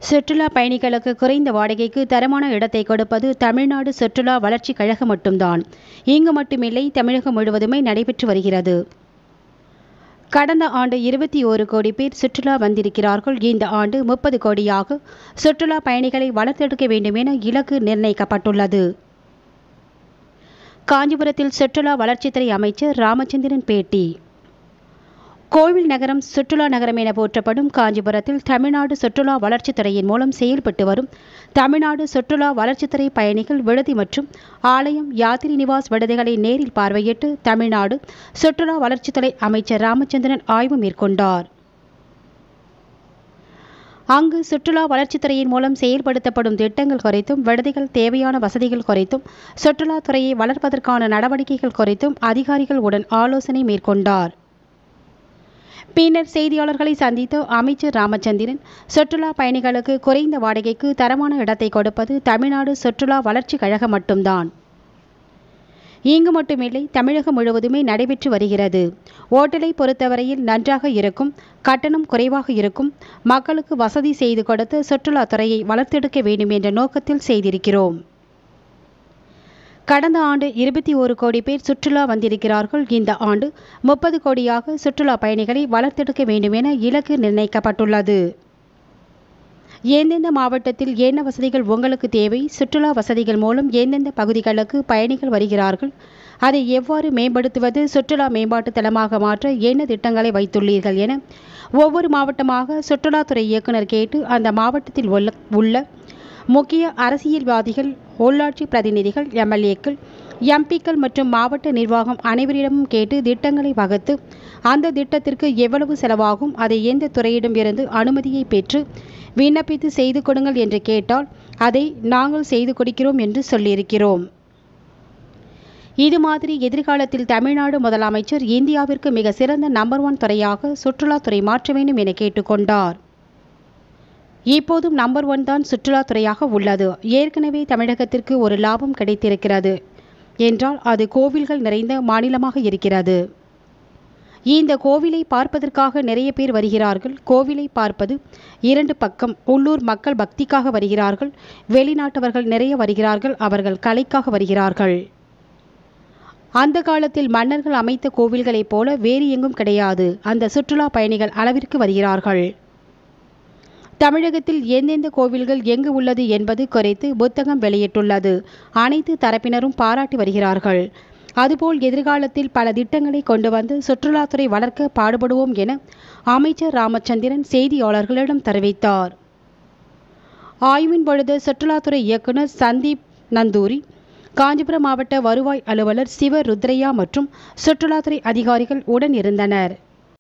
சுற்றுலா பயணிகளுக்கு குறைந்த வாடகைக்கு தரமான இடத்தை கொடுப்பது தமிழ்நாடு சுற்றுலா வளர்ச்சிக் கழகம் மட்டும்தான் இங்கு மட்டுமில்லை தமிழகம் முழுவதுமே நடைபெற்று வருகிறது கடந்த ஆண்டு இருபத்தி ஓரு கோடி பேர் சுற்றுலா வந்திருக்கிறார்கள் இந்த ஆண்டு முப்பது கோடியாக சுற்றுலா பயணிகளை வளர்த்தெடுக்க வேண்டும் என இலக்கு நிர்ணயிக்கப்பட்டுள்ளது காஞ்சிபுரத்தில் சுற்றுலா வளர்ச்சித்துறை அமைச்சர் ராமச்சந்திரன் பேட்டி கோவில் நகரம் சுற்றுலா நகரம் என போற்றப்படும் காஞ்சிபுரத்தில் தமிழ்நாடு சுற்றுலா வளர்ச்சித்துறையின் மூலம் செயல்பட்டு வரும் தமிழ்நாடு சுற்றுலா வளர்ச்சித்துறை பயணிகள் விடுதி மற்றும் ஆலயம் யாத்திரி நிவாஸ் விடுதிகளை நேரில் பார்வையிட்டு தமிழ்நாடு சுற்றுலா வளர்ச்சித்துறை அமைச்சர் ராமச்சந்திரன் ஆய்வு மேற்கொண்டார் அங்கு சுற்றுலா வளர்ச்சித்துறையின் மூலம் செயல்படுத்தப்படும் திட்டங்கள் குறித்தும் விடுதிகள் தேவையான வசதிகள் குறித்தும் சுற்றுலாத்துறையை வளர்ப்பதற்கான நடவடிக்கைகள் குறித்தும் அதிகாரிகள் உடன் ஆலோசனை மேற்கொண்டார் பின்னர் செய்தியாளர்களை சந்தித்த அமைச்சர் ராமச்சந்திரன் சுற்றுலா பயணிகளுக்கு குறைந்த வாடகைக்கு தரமான இடத்தை கொடுப்பது தமிழ்நாடு சுற்றுலா வளர்ச்சி கழகம் மட்டும்தான் இங்கு மட்டுமில்லை தமிழகம் முழுவதுமே நடைபெற்று வருகிறது ஓட்டலை பொறுத்தவரையில் நன்றாக இருக்கும் கட்டணம் குறைவாக இருக்கும் மக்களுக்கு வசதி செய்து கொடுத்து சுற்றுலாத்துறையை வளர்த்தெடுக்க வேண்டும் என்ற நோக்கத்தில் செய்திருக்கிறோம் கடந்த ஆண்டு இருபத்தி ஒரு கோடி பேர் சுற்றுலா வந்திருக்கிறார்கள் இந்த ஆண்டு முப்பது கோடியாக சுற்றுலா பயணிகளை வளர்த்தெடுக்க வேண்டும் என இலக்கு நிர்ணயிக்கப்பட்டுள்ளது எந்தெந்த மாவட்டத்தில் என்ன வசதிகள் உங்களுக்கு தேவை சுற்றுலா வசதிகள் மூலம் எந்தெந்த பகுதிகளுக்கு பயணிகள் வருகிறார்கள் அதை எவ்வாறு மேம்படுத்துவது சுற்றுலா மேம்பாட்டு தளமாக மாற்ற என்ன திட்டங்களை வைத்துள்ளீர்கள் என ஒவ்வொரு மாவட்டமாக சுற்றுலாத்துறை இயக்குனர் கேட்டு அந்த மாவட்டத்தில் உள்ள உள்ள முக்கிய அரசியல்வாதிகள் உள்ளாட்சி பிரதிநிதிகள் எம்எல்ஏக்கள் எம்பிக்கள் மற்றும் மாவட்ட நிர்வாகம் அனைவரிடமும் கேட்டு திட்டங்களை வகுத்து அந்த திட்டத்திற்கு எவ்வளவு செலவாகும் அதை எந்த துறையிடம் இருந்து அனுமதியை பெற்று விண்ணப்பித்து செய்து கொடுங்கள் என்று கேட்டால் அதை நாங்கள் செய்து கொடுக்கிறோம் என்று சொல்லியிருக்கிறோம் இது மாதிரி எதிர்காலத்தில் தமிழ்நாடு முதலமைச்சர் இந்தியாவிற்கு மிக சிறந்த நம்பர் ஒன் துறையாக சுற்றுலாத்துறை மாற்ற வேண்டும் என கேட்டுக்கொண்டார் இப்போதும் நம்பர் ஒன் தான் சுற்றுலாத்துறையாக உள்ளது ஏற்கனவே தமிழகத்திற்கு ஒரு லாபம் கிடைத்திருக்கிறது என்றால் அது கோவில்கள் நிறைந்த மாநிலமாக இருக்கிறது இந்த கோவிலை பார்ப்பதற்காக நிறைய பேர் வருகிறார்கள் கோவிலை பார்ப்பது இரண்டு பக்கம் உள்ளூர் மக்கள் பக்திக்காக வருகிறார்கள் வெளிநாட்டவர்கள் நிறைய வருகிறார்கள் அவர்கள் கலைக்காக வருகிறார்கள் அந்த காலத்தில் மன்னர்கள் அமைத்த கோவில்களைப் போல வேறு எங்கும் கிடையாது அந்த சுற்றுலா பயணிகள் அளவிற்கு வருகிறார்கள் தமிழகத்தில் எந்தெந்த கோவில்கள் எங்கு உள்ளது என்பது குறித்து புத்தகம் வெளியிட்டுள்ளது அனைத்து தரப்பினரும் பாராட்டி வருகிறார்கள் அதுபோல் எதிர்காலத்தில் பல திட்டங்களை கொண்டு வந்து சுற்றுலாத்துறை வளர்க்க பாடுபடுவோம் என அமைச்சர் ராமச்சந்திரன் செய்தியாளர்களிடம் தெரிவித்தார் ஆய்வின் பொழுது சுற்றுலாத்துறை இயக்குனர் சந்தீப் நந்தூரி காஞ்சிபுரம் மாவட்ட வருவாய் அலுவலர் சிவ ருத்ரையா மற்றும் சுற்றுலாத்துறை அதிகாரிகள் உடன் இருந்தனர்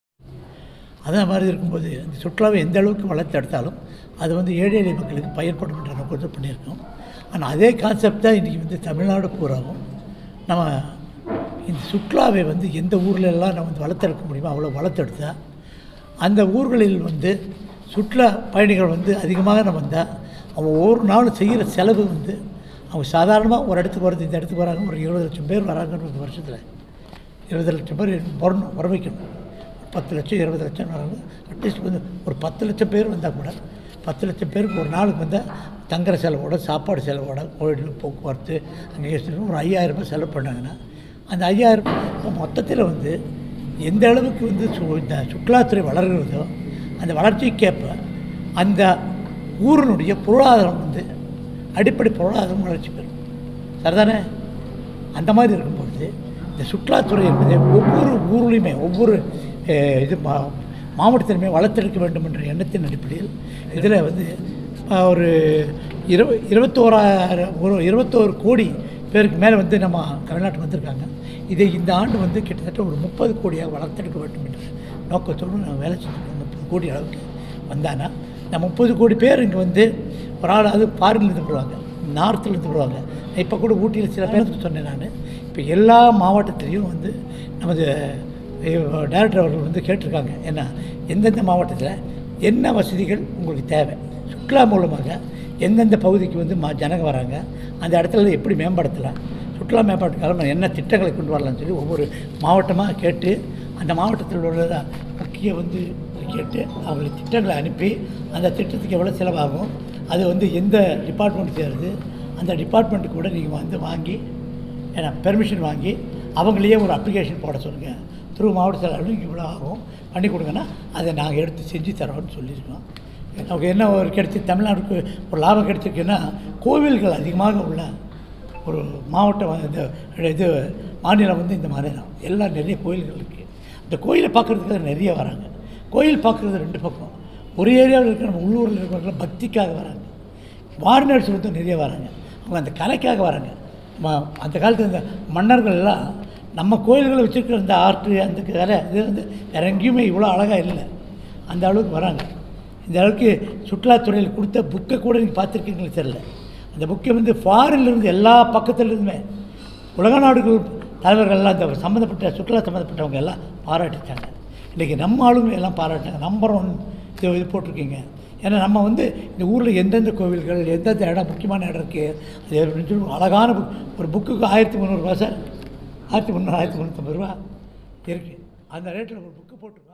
அதே மாதிரி இருக்கும்போது இந்த சுற்றுலாவை எந்த அளவுக்கு வளர்த்து எடுத்தாலும் அது வந்து ஏழை எளிய மக்களுக்கு பயன்படும் என்ற நோக்கத்தை பண்ணியிருக்கோம் ஆனால் அதே கான்செப்ட் தான் இன்றைக்கி வந்து தமிழ்நாடு பூராவும் நம்ம இந்த சுற்றுலாவை வந்து எந்த ஊர்ல எல்லாம் நம்ம வந்து வளர்த்தெடுக்க முடியுமோ அவ்வளோ வளர்த்தெடுத்தா அந்த ஊர்களில் வந்து சுற்றுலா பயணிகள் வந்து அதிகமாக நம்ம வந்தால் அவங்க ஒவ்வொரு நாளும் செய்கிற செலவு வந்து அவங்க சாதாரணமாக ஒரு இடத்துக்கு வரது இந்த இடத்துக்கு வராங்க ஒரு இருபது லட்சம் பேர் வராங்கன்னு ஒரு வருஷத்தில் இருபது லட்சம் பேர் வரணும் வர வைக்கணும் பத்து லட்சம் இருபது லட்சம் வராங்க அட்லீஸ்ட் வந்து ஒரு பத்து லட்சம் பேர் வந்தால் கூட பத்து லட்சம் பேருக்கு ஒரு நாளுக்கு வந்தால் தங்குற செலவோட சாப்பாடு செலவோட கோயில் போக்குவரத்து அங்கே ஒரு ஐயாயிரம் ரூபாய் செலவு பண்ணாங்கன்னா அந்த ஐயாயிரம் ரூபாய் மொத்தத்தில் வந்து எந்த அளவுக்கு வந்து சு இந்த சுற்றுலாத்துறை வளர்கிறதோ அந்த வளர்ச்சிக்கேற்ப அந்த ஊரினுடைய பொருளாதாரம் வந்து அடிப்படை பொருளாதாரம் வளர்ச்சி பெறும் சரிதானே அந்த மாதிரி இருக்கும்பொழுது இந்த சுற்றுலாத்துறை என்பது ஒவ்வொரு ஊர்லேயுமே ஒவ்வொரு அஹ், இது மா மாவட்டத்திலுமே வளர்த்தெடுக்க வேண்டும் என்ற எண்ணத்தின் அடிப்படையில் இதில் வந்து அஹ், ஒரு இருப இருபத்தோராயிரம் ஒரு இருபத்தோரு கோடி பேருக்கு மேலே வந்து நம்ம தமிழ்நாட்டுக்கு வந்திருக்காங்க இதை இந்த ஆண்டு வந்து கிட்டத்தட்ட ஒரு முப்பது கோடியாக வளர்த்தெடுக்க வேண்டும் என்ற நோக்கத்தோடு நான் வேலை செஞ்சுருக்கோம் முப்பது கோடி அளவுக்கு வந்தானா இந்த முப்பது கோடி பேர் இங்கே வந்து ஒரு ஆள் அது ஃபாரின்லேருந்து வருவாங்க நார்த்துலேருந்து வருவாங்க இப்போ கூட ஊட்டியில் சில பேருக்கு சொன்னேன் நான் இப்போ எல்லா மாவட்டத்திலையும் வந்து நமது டைரக்டர் அவர்கள் வந்து கேட்டிருக்காங்க என்ன எந்தெந்த மாவட்டத்தில் என்ன வசதிகள் உங்களுக்கு தேவை சுற்றுலா மூலமாக எந்தெந்த பகுதிக்கு வந்து மா ஜனங்க வராங்க அந்த இடத்துல எப்படி மேம்படுத்தலாம் சுற்றுலா மேம்பாட்டுக்காக நம்ம என்ன திட்டங்களை கொண்டு வரலாம்னு சொல்லி ஒவ்வொரு மாவட்டமாக கேட்டு அந்த மாவட்டத்தில் உள்ள முக்கிய வந்து கேட்டு அவங்களுக்கு திட்டங்களை அனுப்பி அந்த திட்டத்துக்கு எவ்வளோ செலவாகும் அது வந்து எந்த டிபார்ட்மெண்ட் சேருது அந்த டிபார்ட்மெண்ட்டுக்கு கூட நீங்கள் வந்து வாங்கி ஏன்னா பெர்மிஷன் வாங்கி அவங்களையே ஒரு அப்ளிகேஷன் போட சொல்லுங்கள் த்ரூ மாவட்ட செயலாளர் இவ்வளோ ஆகும் பண்ணி கொடுங்கன்னா அதை நாங்கள் எடுத்து செஞ்சு தரோம்னு சொல்லியிருக்கோம் நமக்கு என்ன ஒரு கிடைச்சி தமிழ்நாடுக்கு ஒரு லாபம் கிடைச்சிருக்குன்னா கோவில்கள் அதிகமாக உள்ள ஒரு மாவட்டம் வந்து இந்த இது மாநிலம் வந்து இந்த மாதிரி தான் எல்லாம் நிறைய கோயில்கள் இருக்குது இந்த கோயிலை பார்க்குறதுக்கு நிறைய வராங்க கோயில் பார்க்குறது ரெண்டு பக்கம் ஒரு ஏரியாவில் இருக்கிற நம்ம உள்ளூரில் இருக்கிறவங்க பக்திக்காக வராங்க வாரினர்ஸ் வந்து நிறைய வராங்க அவங்க அந்த கலைக்காக வராங்க ம- அந்த காலத்தில் இந்த மன்னர்கள் எல்லாம் நம்ம கோயில்களை வச்சுருக்கிற இந்த ஆர்ட்டு அந்த கலை இது வந்து வேற எங்கேயுமே இவ்வளோ அழகாக இல்லை அந்த அளவுக்கு வராங்க இந்த அளவுக்கு சுற்றுலாத்துறையில் கொடுத்த புக்கை கூட நீங்கள் பார்த்துருக்கீங்களா தெரியல அந்த புக்கை வந்து ஃபாரின்ல இருந்து எல்லா பக்கத்துலேருந்துமே உலக நாடுகள் தலைவர்கள்லாம் இந்த சம்மந்தப்பட்ட சுற்றுலா சம்மந்தப்பட்டவங்க எல்லாம் பாராட்டிட்டாங்க இன்றைக்கி நம்ம ஆளுங்க எல்லாம் பாராட்டினாங்க நம்பர் ஒன் இது இது போட்டிருக்கீங்க ஏன்னா நம்ம வந்து இந்த ஊரில் எந்தெந்த கோவில்கள் எந்தெந்த இடம் முக்கியமான இடம் இருக்குது அது அப்படின்னு சொல்லி அழகான book. ஒரு புக்குக்கு ஆயிரத்தி முந்நூறுரூவா சார் ஆயிரத்தி முந்நூறு ஆயிரத்தி முந்நூற்றம்பது ரூபா இருக்குது அந்த ரேட்டில் ஒரு புக்கு போட்டிருக்கோம்